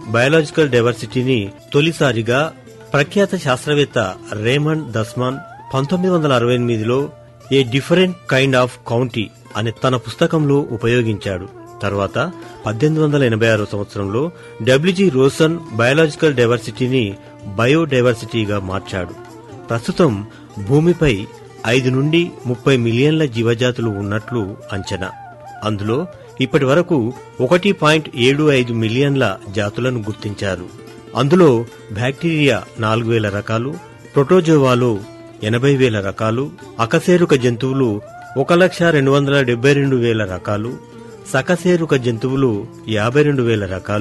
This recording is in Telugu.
బయాలజికల్ డైవర్సిటీని తొలిసారిగా ప్రఖ్యాత శాస్త్రవేత్త రేమండ్ దస్మాన్ పంతొమ్మిది వందల అరవై ఎనిమిదిలో a different kind of county అనే తన పుస్తకంలో ఉపయోగించాడు తర్వాత పద్దెనిమిది వందల ఎనభై ఆరో సంవత్సరంలో డబ్ల్యూజీ రోసన్ బయాలజికల్ డైవర్సిటీని బయోడైవర్సిటీగా మార్చాడు ప్రస్తుతం భూమిపై ఐదు నుండి ముప్పై మిలియన్ల జీవజాతులు ఉన్నట్లు అంచనా అందులో ఇప్పటి వరకు ఒకటి పాయింట్ ఏడు ఐదు మిలియన్ల జాతులను గుర్తించారు అందులో బ్యాక్టీరియా నాలుగు వేల రకాలు ప్రోటోజోవాలు ఎనభై వేల రకాలు అకశేరుక జంతువులు ఒక లక్ష రెండు వందల డెబ్బై రెండు వేల రకాలు సకశేరుక జంతువులు యాభై రెండు వేల రకాలు